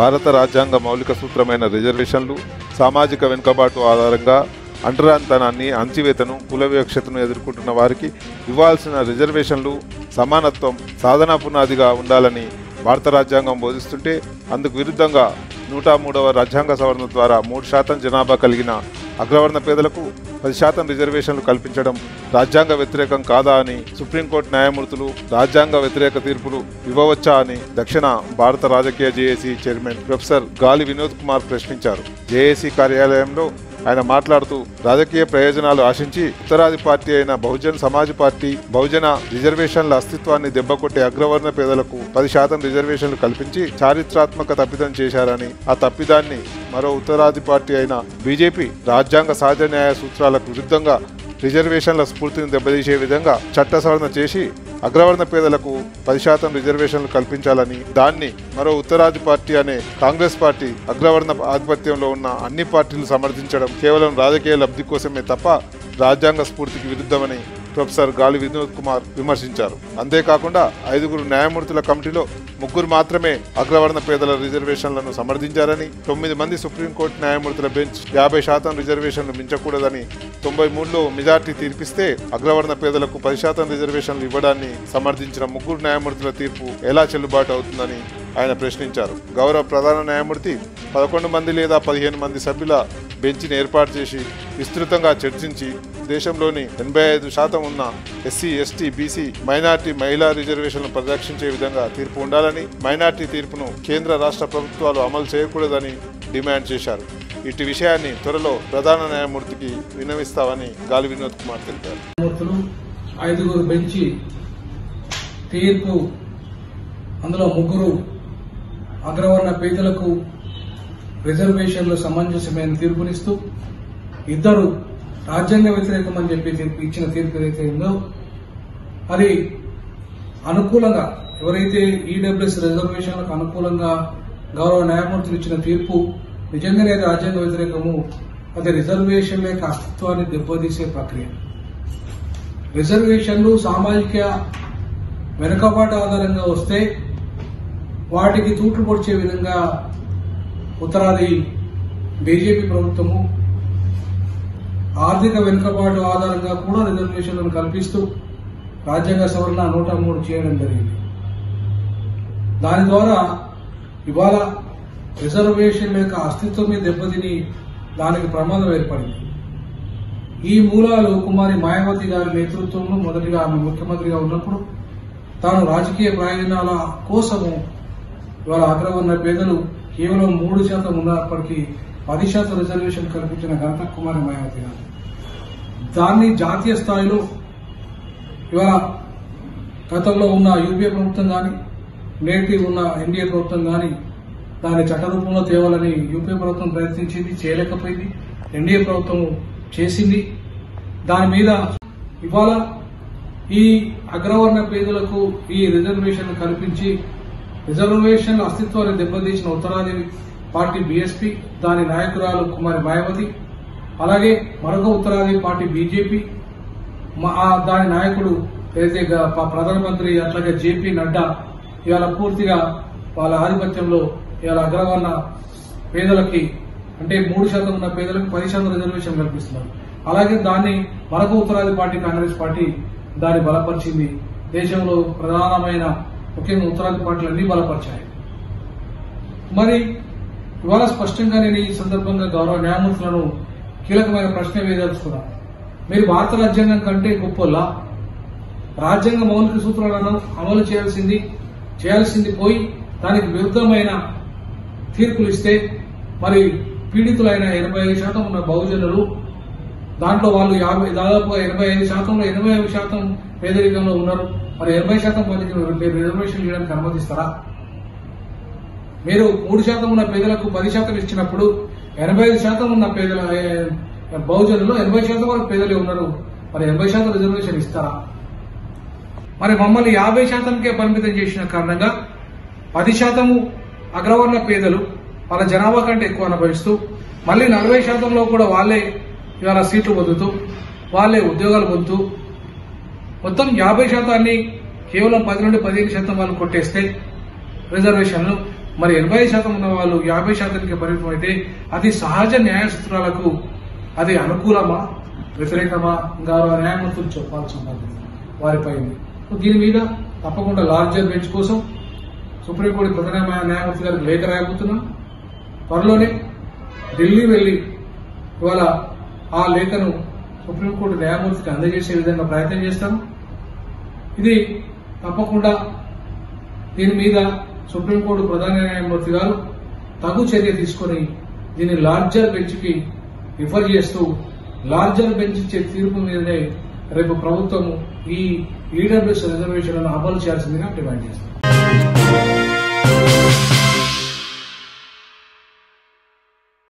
భారత రాజ్యాంగ మౌలిక సూత్రమైన రిజర్వేషన్లు సామాజిక వెనుకబాటు ఆధారంగా అంటరాంతనాన్ని అణచివేతను కుల వివక్షతను ఎదుర్కొంటున్న వారికి ఇవ్వాల్సిన రిజర్వేషన్లు సమానత్వం సాధనా పునాదిగా ఉండాలని భారత రాజ్యాంగం బోధిస్తుంటే అందుకు విరుద్ధంగా నూట మూడవ రాజ్యాంగ సవరణ ద్వారా మూడు శాతం జనాభా కలిగిన అగ్రవర్ణ పేదలకు పది శాతం రిజర్వేషన్లు కల్పించడం రాజ్యాంగ వ్యతిరేకం కాదా అని సుప్రీంకోర్టు న్యాయమూర్తులు రాజ్యాంగ వ్యతిరేక తీర్పులు ఇవ్వవచ్చా అని దక్షిణ భారత రాజకీయ జేఏసీ చైర్మన్ ప్రొఫెసర్ గాలి వినోద్ కుమార్ ప్రశ్నించారు జేఏసీ కార్యాలయంలో ఆయన మాట్లాడుతూ రాజకీయ ప్రయోజనాలు ఆశించి ఉత్తరాది పార్టీ అయిన బహుజన్ సమాజ్ పార్టీ బహుజన రిజర్వేషన్ల అస్తిత్వాన్ని దెబ్బకొట్టే అగ్రవర్ణ పేదలకు పది శాతం రిజర్వేషన్లు కల్పించి చారిత్రాత్మక తప్పిదం చేశారని ఆ తప్పిదాన్ని మరో ఉత్తరాది పార్టీ అయిన బీజేపీ రాజ్యాంగ సహజ న్యాయ సూత్రాలకు విరుద్ధంగా రిజర్వేషన్ల స్ఫూర్తిని దెబ్బతీసే విధంగా చట్ట సవరణ చేసి అగ్రవర్ణ పేదలకు పది శాతం రిజర్వేషన్లు కల్పించాలని దాన్ని మరో ఉత్తరాది పార్టీ అనే కాంగ్రెస్ పార్టీ అగ్రవర్ణ ఆధిపత్యంలో ఉన్న అన్ని పార్టీలు సమర్థించడం కేవలం రాజకీయ లబ్ధి కోసమే తప్ప రాజ్యాంగ స్ఫూర్తికి విరుద్ధమని ప్రొఫెసర్ గాలి వినోద్ కుమార్ విమర్శించారు అంతేకాకుండా ఐదుగురు న్యాయమూర్తుల కమిటీలో ముగ్గురు మాత్రమే అగ్రవర్ణ పేదల రిజర్వేషన్లను సమర్థించారని తొమ్మిది మంది సుప్రీంకోర్టు న్యాయమూర్తుల బెంచ్ యాభై శాతం రిజర్వేషన్లు మించకూడదని తొంభై మూడులో మెజార్టీ తీర్పిస్తే అగ్రవర్ణ పేదలకు పది శాతం రిజర్వేషన్లు ఇవ్వడాన్ని సమర్థించిన ముగ్గురు న్యాయమూర్తుల తీర్పు ఎలా చెల్లుబాటు అవుతుందని ఆయన ప్రశ్నించారు గౌరవ ప్రధాన న్యాయమూర్తి పదకొండు మంది లేదా పదిహేను మంది సభ్యుల బెంచ్ని ఏర్పాటు చేసి విస్తృతంగా చర్చించి దేశంలోని ఎనభై ఐదు శాతం ఉన్న ఎస్సీ ఎస్టీ బీసీ మైనార్టీ మహిళా రిజర్వేషన్లను పరిరక్షించే విధంగా తీర్పు ఉండాలని మైనార్టీ తీర్పును కేంద్ర రాష్ట్ర ప్రభుత్వాలు అమలు చేయకూడదని డిమాండ్ చేశారు ఇటు విషయాన్ని త్వరలో ప్రధాన న్యాయమూర్తికి విన్నవిస్తామని గాలి వినోద్ కుమార్ తెలిపారు న్యాయమూర్తులు ఐదుగురు బెంచి తీర్పు అందులో ముగ్గురు అగ్రవర్ణ పేదలకు రిజర్వేషన్లు సమంజసమైన తీర్పునిస్తూ ఇద్దరు రాజ్యాంగ వ్యతిరేకం అని చెప్పి తీర్పు ఇచ్చిన తీర్పు ఏదైతే ఉందో అది అనుకూలంగా ఎవరైతే ఈడబ్ల్యూఎస్ రిజర్వేషన్లకు అనుకూలంగా గౌరవ న్యాయమూర్తులు ఇచ్చిన తీర్పు నిజంగానే అది రాజ్యాంగ వ్యతిరేకము అది రిజర్వేషన్ల యొక్క అస్తిత్వాన్ని దెబ్బతీసే ప్రక్రియ రిజర్వేషన్లు సామాజిక వెనుకబాటు ఆధారంగా వస్తే వాటికి తూట్లు పొడిచే విధంగా ఉత్తరాది బీజేపీ ప్రభుత్వము ఆర్థిక వెనుకబాటు ఆధారంగా కూడా రిజర్వేషన్లను కల్పిస్తూ రాజ్యాంగ సవరణ నూట మూడు చేయడం జరిగింది దాని ద్వారా ఇవాళ రిజర్వేషన్ల యొక్క అస్తిత్వమే దెబ్బతిని దానికి ప్రమాదం ఏర్పడింది ఈ మూలాలు కుమారి మాయావతి గారి నేతృత్వంలో మొదటిగా ఆమె ముఖ్యమంత్రిగా ఉన్నప్పుడు తాను రాజకీయ ప్రయోజనాల కోసము ఇవాళ అగ్రవర్ణ పేదలు కేవలం మూడు శాతం ఉన్నప్పటికీ పది శాతం రిజర్వేషన్ కల్పించిన ఘనత కుమారి మాయావతి గారు దాన్ని జాతీయ స్థాయిలో ఇవాళ గతంలో ఉన్న యూపీఏ ప్రభుత్వం కానీ నేటి ఉన్న ఎన్డీఏ ప్రభుత్వం కానీ దాన్ని చట్ట రూపంలో తేవాలని యూపీఏ ప్రభుత్వం ప్రయత్నించింది చేయలేకపోయింది ఎన్డీఏ ప్రభుత్వం చేసింది దాని మీద ఇవాళ ఈ అగ్రవర్ణ పేదలకు ఈ రిజర్వేషన్ కల్పించి రిజర్వేషన్ల అస్తిత్వాన్ని దెబ్బతీసిన ఉత్తరాది పార్టీ బీఎస్పీ దాని నాయకురాలు కుమారి మాయావతి అలాగే మరొక ఉత్తరాది పార్టీ బీజేపీ మా- ఆ దాని నాయకుడు ఏదైతే గ- ప- ప్రధానమంత్రి అట్లాగే జేపీ నడ్డా ఇవాళ పూర్తిగా వాళ్ళ ఆధిపత్యంలో ఇవాళ అగ్రవర్ణ పేదలకి అంటే మూడు శాతం ఉన్న పేదలకు పది శాతం రిజర్వేషన్ కల్పిస్తున్నారు అలాగే దాన్ని మరొక ఉత్తరాది పార్టీ కాంగ్రెస్ పార్టీ దాన్ని బలపరిచింది దేశంలో ప్రధానమైన ముఖ్యంగా ఉత్తరాది పార్టీలు అన్ని బలపరిచాయి మరి ఇవాళ స్పష్టంగా నేను ఈ సందర్భంగా గౌరవ న్యాయమూర్తులను కీలకమైన ప్రశ్న వేయదలుచుకున్నాను మీరు భారత రాజ్యాంగం కంటే గొప్పలా రాజ్యాంగ మౌలిక సూత్రాలను అమలు చేయాల్సింది చేయాల్సింది పోయి దానికి విరుద్ధమైన తీర్పులు ఇస్తే మరి పీడితులైన ఎనభై ఐదు శాతం ఉన్న బహుజనులు దాంట్లో వాళ్ళు యాభై దాదాపుగా ఎనభై ఐదు శాతంలో ఎనభై ఐదు శాతం పేదరికంలో ఉన్నారు మరి ఎనభై శాతం మందికి మీరు రిజర్వేషన్ చేయడానికి అనుమతిస్తారా మీరు మూడు శాతం ఉన్న పేదలకు పది శాతం ఇచ్చినప్పుడు ఎనభై ఐదు శాతం ఉన్న పేదల ఏ, బహుజనులు ఎనభై శాతం వరకు పేదలే ఉన్నారు మరి ఎనభై శాతం రిజర్వేషన్ ఇస్తారా మరి మమ్మల్ని యాభై శాతంకే పరిమితం చేసిన కారణంగా పది శాతము అగ్రవర్ణ పేదలు వాళ్ళ జనాభా కంటే ఎక్కువ అనుభవిస్తూ మళ్ళీ నలభై శాతంలో కూడా వాళ్ళే ఇవాళ సీట్లు పొందుతూ వాళ్ళే ఉద్యోగాలు పొందుతూ మొత్తం యాభై శాతాన్ని కేవలం పది నుండి పదిహేను శాతం వాళ్ళు కొట్టేస్తే రిజర్వేషన్లు మరి ఎనభై శాతం ఉన్న వాళ్ళు యాభై శాతానికి పరిమితం అయితే అది సహజ న్యాయ సూత్రాలకు అది అనుకూలమా వ్యతిరేకమా గౌరవ న్యాయమూర్తులు చెప్పాల్సి ఉన్నది వారిపై సో దీని మీద తప్పకుండా లార్జర్ బెంచ్ కోసం సుప్రీంకోర్టు ప్రధాన న్యాయమూర్తి గారికి లేఖ రాయబోతున్నాం త్వరలోనే ఢిల్లీ వెళ్లి ఇవాళ ఆ లేఖను సుప్రీంకోర్టు న్యాయమూర్తికి అందజేసే విధంగా ప్రయత్నం చేస్తాం ఇది తప్పకుండా దీని మీద సుప్రీంకోర్టు ప్రధాన న్యాయమూర్తి గారు తగు చర్య తీసుకొని దీన్ని లార్జర్ బెంచ్ కి రిఫర్ చేస్తూ లార్జర్ బెంచ్ ఇచ్చే తీర్పు మీదనే రేపు ప్రభుత్వం ఈ ఈడబ్ల్యూఎస్ రిజర్వేషన్లను అమలు చేయాల్సిందిగా డిమాండ్ చేస్తాం